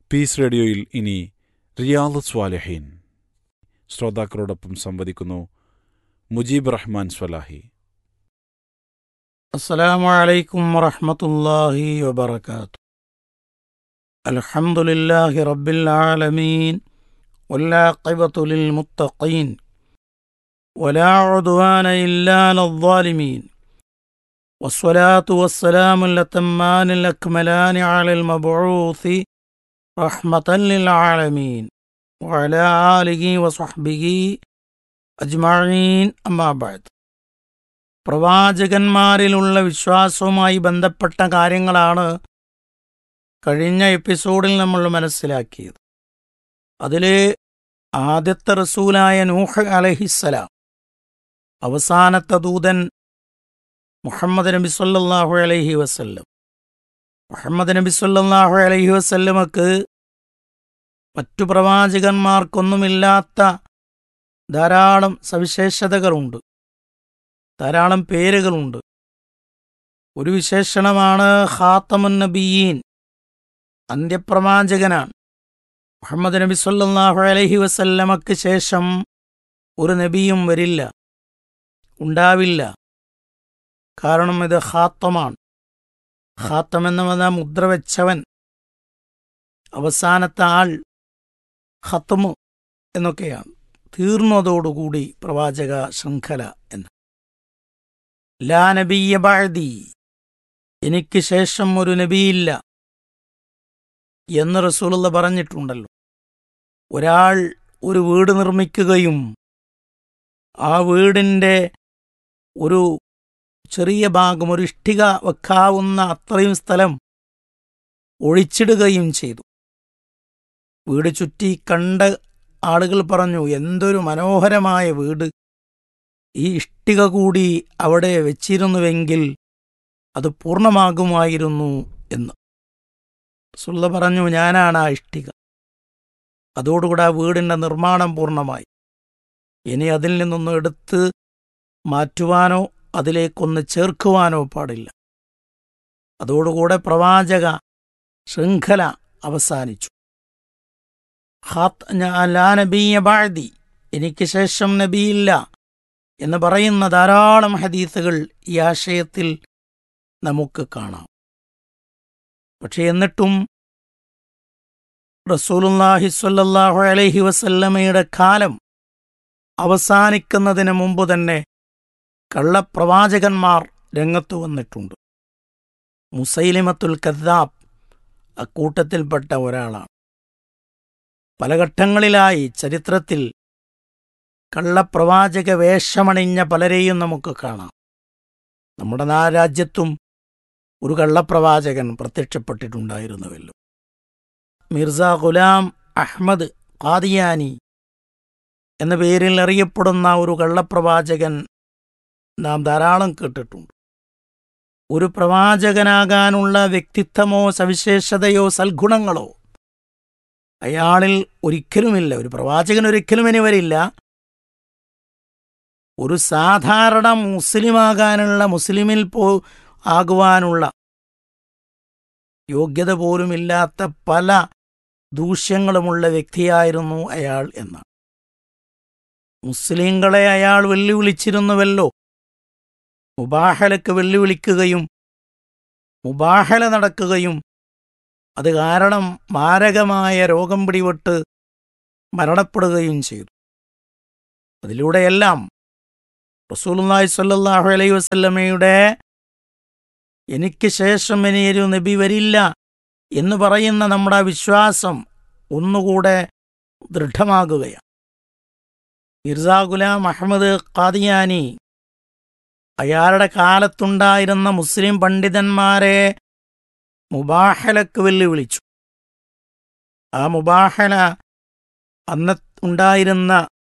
Piece റേഡിയോയിൽ ഇനി റിയാദ് സ്വാലഹീൻ ശ്രോതാക്കളോടൊപ്പം സംവദിക്കുന്നു മുജീബ് റഹ്മാൻ സ്വലാഹി السلام عليكم ورحمة الله وبركاته الحمد لله رب العالمين والعاقبة للمتقين ولا عدوان إلا على الظالمين والصلاة والسلام الأتمان الأكملان على المبعوث رحمة للعالمين وعلى آله وصحبه أجمعين أما بعد പ്രവാചകന്മാരിലുള്ള വിശ്വാസവുമായി ബന്ധപ്പെട്ട കാര്യങ്ങളാണ് കഴിഞ്ഞ എപ്പിസോഡിൽ നമ്മൾ മനസ്സിലാക്കിയത് അതിൽ ആദ്യത്തെ റസൂലായ നൂഹ് അലഹിസ്സലാം അവസാനത്തെ ദൂതൻ മുഹമ്മദ് നബി സല്ലല്ലാഹു അലൈഹി വസല്ലം മുഹമ്മദ് നബി സല്ലല്ലാഹു അലൈഹി വസല്ലമക്ക് മറ്റു പ്രവാചകന്മാർക്കൊന്നുമില്ലാത്ത ധാരാളം സവിശേഷതകളുണ്ട് ധാരാളം പേരുകളുണ്ട് ഒരു വിശേഷണമാണ് ഖാത്തമുൻ നബിയീൻ അന്ത്യപ്രവാചകനാണ് മുഹമ്മദ് നബി സല്ലല്ലാഹു അലൈഹി വസല്ലമക്ക് ശേഷം ഒരു നബിയും വരില്ല ഉണ്ടാവില്ല കാരണം ഇത് ഖാത്തമാണ് ഖാത്തം എന്ന് പറഞ്ഞാൽ മുദ്ര വെച്ചവൻ അവസാനത്തെ ആൾ ഖത്തമു എന്നൊക്കെയാണ് തീർന്നതോടുകൂടി പ്രവാചക ശൃംഖല എന്ന് ലാ നബിയ ബഅദി എനിക്ക് ശേഷം ഒരു നബിയില്ല എന്ന് റസൂലുള്ള പറഞ്ഞിട്ടുണ്ടല്ലോ ഒരാൾ ഒരു വീട് നിർമ്മിക്കുകയും ആ വീടിൻ്റെ ഒരു ചെറിയ ഭാഗം ഒരു ഇഷ്ടിക വെക്കാവുന്ന അത്രയും സ്ഥലം ഒഴിച്ചിടുകയും ചെയ്തു വീട് ചുറ്റി കണ്ട ആളുകൾ പറഞ്ഞു എന്തൊരു മനോഹരമായ വീട് ഈ ഇഷ്ടിക കൂടി അവിടെ വെച്ചിരുന്നുവെങ്കിൽ അത് പൂർണ്ണമാകുമായിരുന്നു എന്ന് സുള്ള പറഞ്ഞു ഞാനാണ് ആ ഇഷ്ടിക അതോടുകൂടെ ആ വീടിൻ്റെ നിർമ്മാണം പൂർണ്ണമായി ഇനി അതിൽ നിന്നൊന്നും എടുത്ത് മാറ്റുവാനോ അതിലേക്കൊന്ന് ചേർക്കുവാനോ പാടില്ല അതോടുകൂടെ പ്രവാചക ശൃംഖല അവസാനിച്ചു ലാ നബീയ ബാഴ്തി എനിക്ക് ശേഷം നബിയില്ല എന്ന് പറയുന്ന ധാരാളം ഹദീസുകൾ ഈ ആശയത്തിൽ നമുക്ക് കാണാം പക്ഷെ എന്നിട്ടും റസൂലുല്ലാഹി സ്വല്ലല്ലാഹു അലൈഹി വസല്ലമയുടെ കാലം അവസാനിക്കുന്നതിന് മുമ്പ് തന്നെ കള്ളപ്രവാചകന്മാർ രംഗത്തു വന്നിട്ടുണ്ട് മുസൈലിമത്തുൽ കദ്ദാബ് അക്കൂട്ടത്തിൽപ്പെട്ട ഒരാളാണ് പല ഘട്ടങ്ങളിലായി ചരിത്രത്തിൽ കള്ളപ്രവാചക വേഷമണിഞ്ഞ പലരെയും നമുക്ക് കാണാം നമ്മുടെ നാ രാജ്യത്തും ഒരു കള്ളപ്രവാചകൻ പ്രത്യക്ഷപ്പെട്ടിട്ടുണ്ടായിരുന്നുവല്ലോ മിർസ ഗുലാം അഹ്മദ് ഖാദിയാനി എന്ന പേരിൽ അറിയപ്പെടുന്ന ഒരു കള്ളപ്രവാചകൻ നാം ധാരാളം കേട്ടിട്ടുണ്ട് ഒരു പ്രവാചകനാകാനുള്ള വ്യക്തിത്വമോ സവിശേഷതയോ സൽഗുണങ്ങളോ അയാളിൽ ഒരിക്കലുമില്ല ഒരു പ്രവാചകൻ ഒരിക്കലും ഇനി വരില്ല ഒരു സാധാരണ മുസ്ലിമാകാനുള്ള മുസ്ലിമിൽ പോ ആകുവാനുള്ള യോഗ്യത പോലുമില്ലാത്ത പല ദൂഷ്യങ്ങളുമുള്ള വ്യക്തിയായിരുന്നു അയാൾ എന്നാണ് മുസ്ലിങ്ങളെ അയാൾ വെല്ലുവിളിച്ചിരുന്നുവല്ലോ മുബാഹലക്ക് വെല്ലുവിളിക്കുകയും മുബാഹല നടക്കുകയും അത് കാരണം മാരകമായ രോഗം പിടിപെട്ട് മരണപ്പെടുകയും ചെയ്തു അതിലൂടെയെല്ലാം റസൂലുള്ളാഹി സ്വല്ലല്ലാഹു അലൈഹി വസല്ലമയുടെ എനിക്ക് ശേഷം ഇനിയൊരു നബി വരില്ല എന്ന് പറയുന്ന നമ്മുടെ വിശ്വാസം ഒന്നുകൂടെ ദൃഢമാകുകയാണ് മിർസാ ഗുലാം അഹമ്മദ് ഖാദിയാനി അയാളുടെ കാലത്തുണ്ടായിരുന്ന മുസ്ലിം പണ്ഡിതന്മാരെ മുബാഹലക്ക് വെല്ലുവിളിച്ചു ആ മുബാഹല അന്ന് ഉണ്ടായിരുന്ന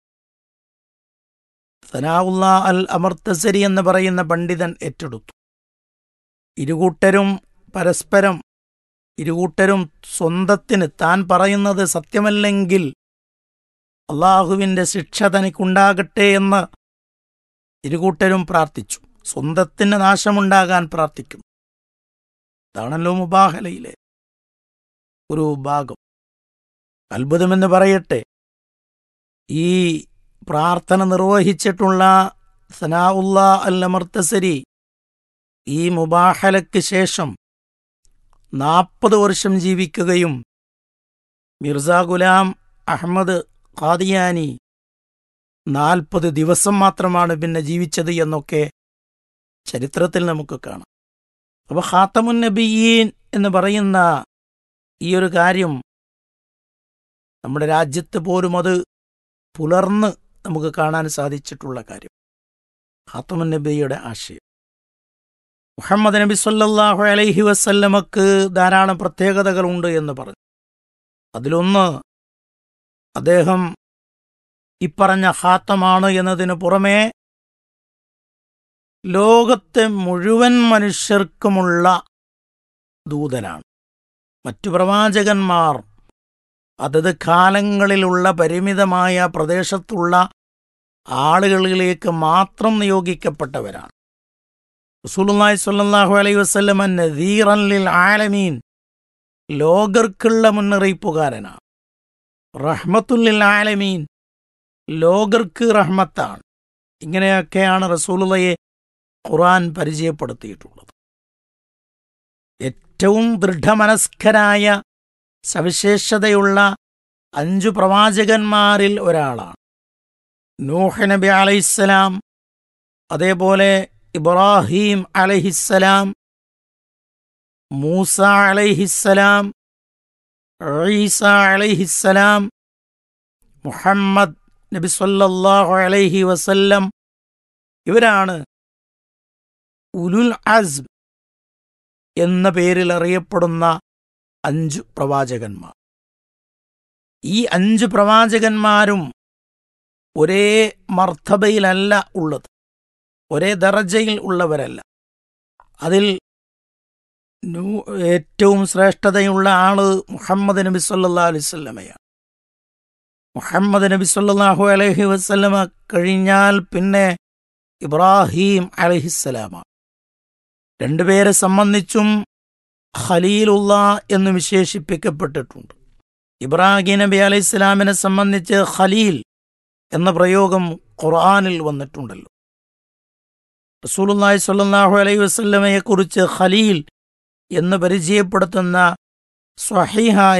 സനാവുല്ല അൽ അമർത്തസരി എന്ന് പറയുന്ന പണ്ഡിതൻ ഏറ്റെടുത്തു ഇരുകൂട്ടരും പരസ്പരം ഇരുകൂട്ടരും സ്വന്തത്തിന് താൻ പറയുന്നത് സത്യമല്ലെങ്കിൽ അള്ളാഹുവിൻ്റെ ശിക്ഷ തനിക്കുണ്ടാകട്ടെ എന്ന് ഇരുകൂട്ടരും പ്രാർത്ഥിച്ചു സ്വന്തത്തിന് നാശമുണ്ടാകാൻ പ്രാർത്ഥിക്കും ഇതാണല്ലോ മുബാഹലയിലെ ഒരു ഭാഗം അത്ഭുതമെന്ന് പറയട്ടെ ഈ പ്രാർത്ഥന നിർവഹിച്ചിട്ടുള്ള സനാഉല്ല അൽ അമർത്തസരി ഈ മുബാഹലയ്ക്ക് ശേഷം നാൽപ്പത് വർഷം ജീവിക്കുകയും മിർസ ഗുലാം അഹമ്മദ് ഖാദിയാനി നാൽപ്പത് ദിവസം മാത്രമാണ് പിന്നെ ജീവിച്ചത് എന്നൊക്കെ ചരിത്രത്തിൽ നമുക്ക് കാണാം അപ്പോൾ ഖാത്തമുൻ നബിയീൻ എന്ന് പറയുന്ന ഈ ഒരു കാര്യം നമ്മുടെ രാജ്യത്ത് പോലും അത് പുലർന്ന് നമുക്ക് കാണാൻ സാധിച്ചിട്ടുള്ള കാര്യം ഖാത്തമുൻ നബിയുടെ ആശയം മുഹമ്മദ് നബി സല്ലല്ലാഹു അലൈഹി വസല്ലമക്ക് ധാരാളം പ്രത്യേകതകളുണ്ട് എന്ന് പറഞ്ഞു അതിലൊന്ന് അദ്ദേഹം ഇപ്പറഞ്ഞ ഖാത്തമാണ് എന്നതിനു പുറമേ ലോകത്തെ മുഴുവൻ മനുഷ്യർക്കുമുള്ള ദൂതനാണ് മറ്റു പ്രവാചകന്മാർ അതത് കാലങ്ങളിലുള്ള പരിമിതമായ പ്രദേശത്തുള്ള ആളുകളിലേക്ക് മാത്രം നിയോഗിക്കപ്പെട്ടവരാണ് റസൂലുള്ളാഹി സ്വല്ലല്ലാഹു അലൈഹി വസല്ലമ നദീറൻ ലിൽ ആലമീൻ ലോകർക്കുള്ള മുന്നറിയിപ്പുകാരനാണ് റഹ്മത്തുല്ലിൽ ആലമീൻ ലോകർക്ക് റഹ്മത്താണ് ഇങ്ങനെയൊക്കെയാണ് റസൂലുള്ളയെ ഖുർആൻ പരിചയപ്പെടുത്തിയിട്ടുള്ളത് ഏറ്റവും ദൃഢമനസ്കരായ സവിശേഷതയുള്ള അഞ്ചു പ്രവാചകന്മാരിൽ ഒരാളാണ് നൂഹ് നബി അലൈഹിസ്സലാം അതേപോലെ ഇബ്രാഹിം അലൈഹിസ്സലാം മൂസ അലൈഹിസ്സലാം ഈസ അലൈഹിസ്സലാം മുഹമ്മദ് നബി സല്ലല്ലാഹു അലൈഹി വസല്ലം ഇവരാണ് ഉലുൽ അസ്ം എന്ന പേരിൽ അറിയപ്പെടുന്ന അഞ്ചു പ്രവാചകന്മാർ ഈ അഞ്ചു പ്രവാചകന്മാരും ഒരേ മർത്തബയിലല്ല ഉള്ളത് ഒരേ ദറജയിൽ ഉള്ളവരല്ല അതിൽ നൂ- ഏറ്റവും ശ്രേഷ്ഠതയുള്ള ആള് മുഹമ്മദ് നബി സല്ലാ അലൈവല്ലമയാണ് മുഹമ്മദ് നബി സല്ലല്ലാഹു അലൈഹി വസല്ലമ കഴിഞ്ഞാൽ പിന്നെ ഇബ്രാഹിം അലഹിസ്സലാമാണ് രണ്ടുപേരെ സംബന്ധിച്ചും ഖലീലുള്ള എന്ന് വിശേഷിപ്പിക്കപ്പെട്ടിട്ടുണ്ട് ഇബ്രാഹിം നബി അലൈഹി ഇസ്ലാമിനെ സംബന്ധിച്ച് ഖലീൽ എന്ന പ്രയോഗം ഖുർആനിൽ വന്നിട്ടുണ്ടല്ലോ റസൂലുള്ളാഹി സ്വല്ലല്ലാഹു അലൈഹി വസല്ലമയെ കുറിച്ച് ഖലീൽ എന്ന് പരിചയപ്പെടുത്തുന്ന സ്വഹീഹായ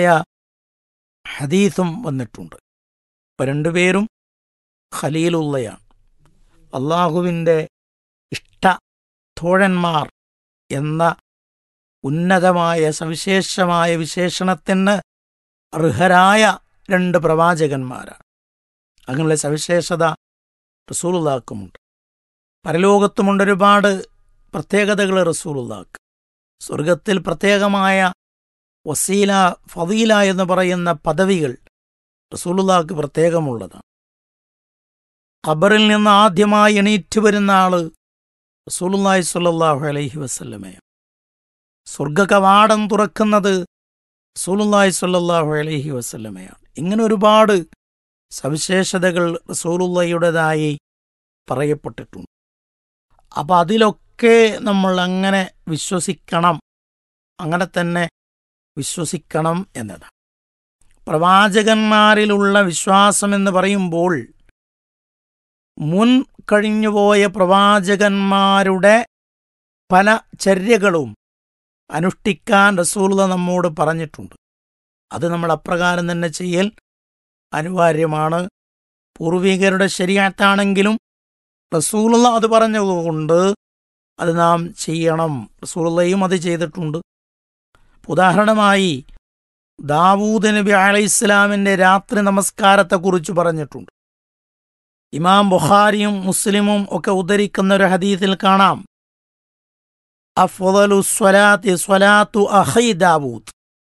ഹദീസും വന്നിട്ടുണ്ട് ഇപ്പൊ രണ്ടുപേരും ഖലീലുള്ളയാണ് അള്ളാഹുവിൻ്റെ ഇഷ്ട തോഴന്മാർ എന്ന ഉന്നതമായ സവിശേഷമായ വിശേഷണത്തിന് അർഹരായ രണ്ട് പ്രവാചകന്മാരാണ് അങ്ങനെയുള്ള സവിശേഷത റസൂലുള്ളാക്കുമുണ്ട് പരലോകത്തുമുണ്ട് ഒരുപാട് പ്രത്യേകതകൾ റസൂലുള്ളാക്ക് സ്വർഗത്തിൽ പ്രത്യേകമായ വസീല ഫതീല എന്ന് പറയുന്ന പദവികൾ റസൂലുള്ളാക്ക് പ്രത്യേകമുള്ളതാണ് ഖബറിൽ നിന്ന് ആദ്യമായി എണീറ്റ് വരുന്ന ആള് റസൂലുള്ളാഹി സ്വല്ലല്ലാഹു അലൈഹി വസല്ലമയാണ് സ്വർഗ കവാടം തുറക്കുന്നത് റസൂലുള്ളാഹി സ്വല്ലല്ലാഹു അലൈഹി വസല്ലമയാണ് ഇങ്ങനെ ഒരുപാട് സവിശേഷതകൾ റസൂലുള്ളയുടേതായി പറയപ്പെട്ടിട്ടുണ്ട് അപ്പം അതിലൊക്കെ നമ്മൾ അങ്ങനെ വിശ്വസിക്കണം അങ്ങനെ തന്നെ വിശ്വസിക്കണം എന്നതാണ് പ്രവാചകന്മാരിലുള്ള വിശ്വാസം എന്ന് പറയുമ്പോൾ മുൻ കഴിഞ്ഞുപോയ പ്രവാചകന്മാരുടെ പല ചര്യകളും അനുഷ്ഠിക്കാൻ റസൂല നമ്മോട് പറഞ്ഞിട്ടുണ്ട് അത് നമ്മൾ അപ്രകാരം തന്നെ ചെയ്യൽ അനിവാര്യമാണ് പൂർവികരുടെ ശരിയാത്താണെങ്കിലും റസൂലുള്ള അത് പറഞ്ഞതുകൊണ്ട് അത് നാം ചെയ്യണം റസൂലുള്ളയും അത് ചെയ്തിട്ടുണ്ട് ഉദാഹരണമായി ദാവൂദ് നബി അലൈഹിസ്ലാമിന്റെ രാത്രി നമസ്കാരത്തെക്കുറിച്ച് പറഞ്ഞിട്ടുണ്ട് ഇമാം ബുഖാരിയും മുസ്ലിമും ഒക്കെ ഉദ്ധരിക്കുന്ന ഒരു ഹദീസിൽ കാണാം അഫ്ളു സ്വലാത്തി സ്വലാത്തു അഹൈ ദാവൂദ്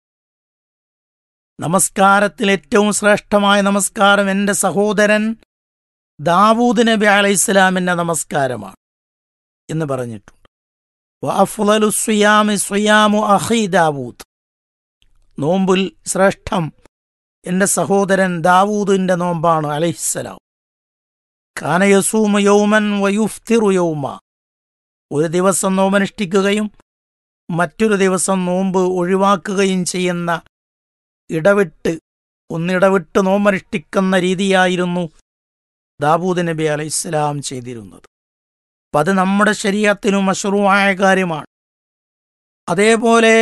നമസ്കാരത്തിൽ ഏറ്റവും ശ്രേഷ്ഠമായ നമസ്കാരം എൻ്റെ സഹോദരൻ ദാവൂദ് നബി അലൈഹിസ്ലാമിന്റെ നമസ്കാരമാണ് എന്ന് പറഞ്ഞിട്ടുണ്ട് വഅഫ്ളലു സ്വയാമി സ്വയാമു അഹൈ ദാവൂദ് നോമ്പിൽ ശ്രേഷ്ഠം എൻ്റെ സഹോദരൻ ദാവൂദിന്റെ നോമ്പാണ് അലൈഹിസ്സലാം കാനയസൂമ യൗമൻ വയുഫ്തിറു യൗമ ഒരു ദിവസം നോമനുഷ്ഠിക്കുകയും മറ്റൊരു ദിവസം നോമ്പ് ഒഴിവാക്കുകയും ചെയ്യുന്ന ഇടവിട്ട് ഒന്നിടവിട്ട് നോമനുഷ്ഠിക്കുന്ന രീതിയായിരുന്നു ദാബൂദ് നബി അലൈഹിസ്സലാം ചെയ്തിരുന്നത് അപ്പം അത് നമ്മുടെ ശരീരത്തിനും മഷറുവായ കാര്യമാണ് അതേപോലെ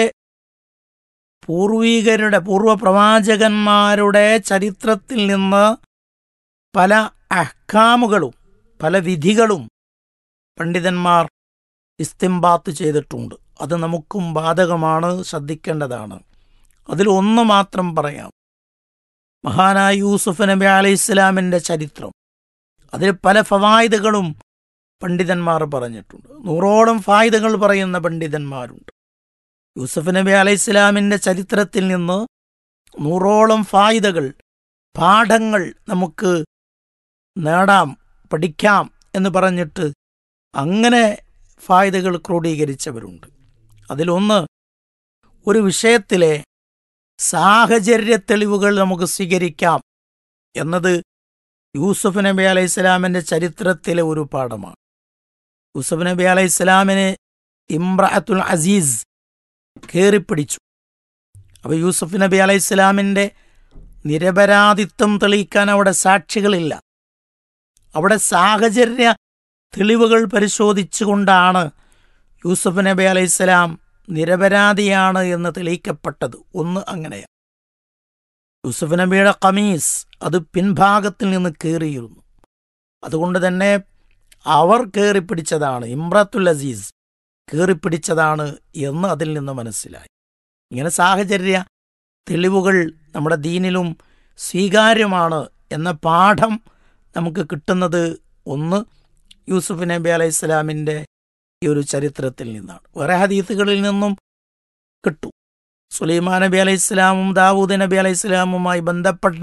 പൂർവീകരുടെ പൂർവപ്രവാചകന്മാരുടെ ചരിത്രത്തിൽ നിന്ന് പല അഹ്കാമുകളും പല വിധികളും പണ്ഡിതന്മാർ ഇസ്തിംബാത്ത് ചെയ്തിട്ടുണ്ട് അത് നമുക്കും ബാധകമാണ് ശ്രദ്ധിക്കേണ്ടതാണ് അതിൽ ഒന്ന് മാത്രം പറയാം മഹാനായ യൂസുഫ് നബി അലൈഹി ഇസ്ലാമിൻ്റെ ചരിത്രം അതിൽ പല ഫവായിദുകളും പണ്ഡിതന്മാർ പറഞ്ഞിട്ടുണ്ട് നൂറോളം ഫായിദകൾ പറയുന്ന പണ്ഡിതന്മാരുണ്ട് യൂസുഫ് നബി അലൈഹി ഇസ്ലാമിൻ്റെ ചരിത്രത്തിൽ നിന്ന് നൂറോളം ഫായിദകൾ പാഠങ്ങൾ നമുക്ക് നേടാം പഠിക്കാം എന്ന് പറഞ്ഞിട്ട് അങ്ങനെ ഫായിദകൾ ക്രോഡീകരിച്ചവരുണ്ട് അതിലൊന്ന് ഒരു വിഷയത്തിലെ സാഹചര്യ തെളിവുകൾ നമുക്ക് സ്വീകരിക്കാം എന്നത് യൂസുഫ് നബി അലൈഹി സ്വലാമിൻ്റെ ചരിത്രത്തിലെ ഒരു പാഠമാണ് യൂസുഫ് നബി അലൈഹി സ്വലാമിന് ഇമ്രഅത്തുൽ അസീസ് കയറിപ്പിടിച്ചു അപ്പോൾ യൂസുഫ് നബി അലൈഹി സ്വലാമിൻ്റെ നിരപരാധിത്വം തെളിയിക്കാൻ അവിടെ സാക്ഷികളില്ല അവിടെ സാഹചര്യ തെളിവുകൾ പരിശോധിച്ചുകൊണ്ടാണ് യൂസുഫ് നബി അലൈഹിസ്സലാം നിരപരാധിയാണ് എന്ന് തെളിയിക്കപ്പെട്ടത് ഒന്ന് അങ്ങനെയാണ് യൂസുഫ് നബിയുടെ കമീസ് അത് പിൻഭാഗത്തിൽ നിന്ന് കയറിയിരുന്നു അതുകൊണ്ട് തന്നെ അവർ കയറിപ്പിടിച്ചതാണ് ഇമ്രത്തുൽ അസീസ് കയറിപ്പിടിച്ചതാണ് എന്ന് അതിൽ നിന്ന് മനസ്സിലായി ഇങ്ങനെ സാഹചര്യ തെളിവുകൾ നമ്മുടെ ദീനിലും സ്വീകാര്യമാണ് എന്ന പാഠം നമുക്ക് കിട്ടുന്നത് ഒന്ന് യൂസുഫ് നബി അലൈഹി സ്വലാമിൻ്റെ ഈ ഒരു ചരിത്രത്തിൽ നിന്നാണ് വേറെ ഹദീത്തുകളിൽ നിന്നും കിട്ടും സുലൈമാൻ നബി അലൈഹി സ്വലാമും ദാവൂദ് നബി അലൈഹി സ്വലാമുമായി ബന്ധപ്പെട്ട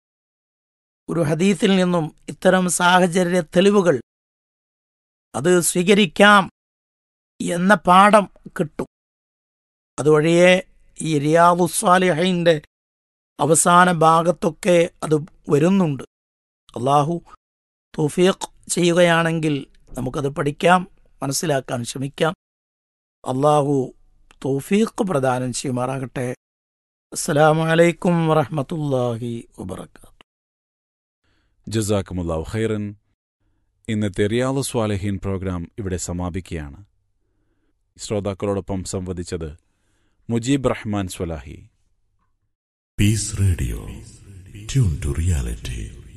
ഒരു ഹദീത്തിൽ നിന്നും ഇത്തരം സാഹചര്യ തെളിവുകൾ അത് സ്വീകരിക്കാം എന്ന പാഠം കിട്ടും അതുവഴിയെ ഈ റിയാദുസ്വാലിഹൈൻ്റെ അവസാന ഭാഗത്തൊക്കെ അത് വരുന്നുണ്ട് അള്ളാഹു തൗഫീഖ് ചെയ്യുകയാണെങ്കിൽ നമുക്കത് പഠിക്കാം മനസ്സിലാക്കാൻ ശ്രമിക്കാം അള്ളാഹു തൗഫീഖ് പ്രദാനം ചെയ്യുമാറാകട്ടെ അസ്സലാമു അലൈക്കും വറഹ്മത്തുള്ളാഹി വബറകാതുഹു ജസാക്കുമുല്ലാവ് ഖൈറൻ ഇന്നത്തെ റിയാദ് സ്വാലഹീൻ പ്രോഗ്രാം ഇവിടെ സമാപിക്കുകയാണ് ശ്രോതാക്കളോടൊപ്പം സംവദിച്ചത് മുജീബ് റഹ്മാൻ സ്വലാഹി Peace Radio. Tune to reality.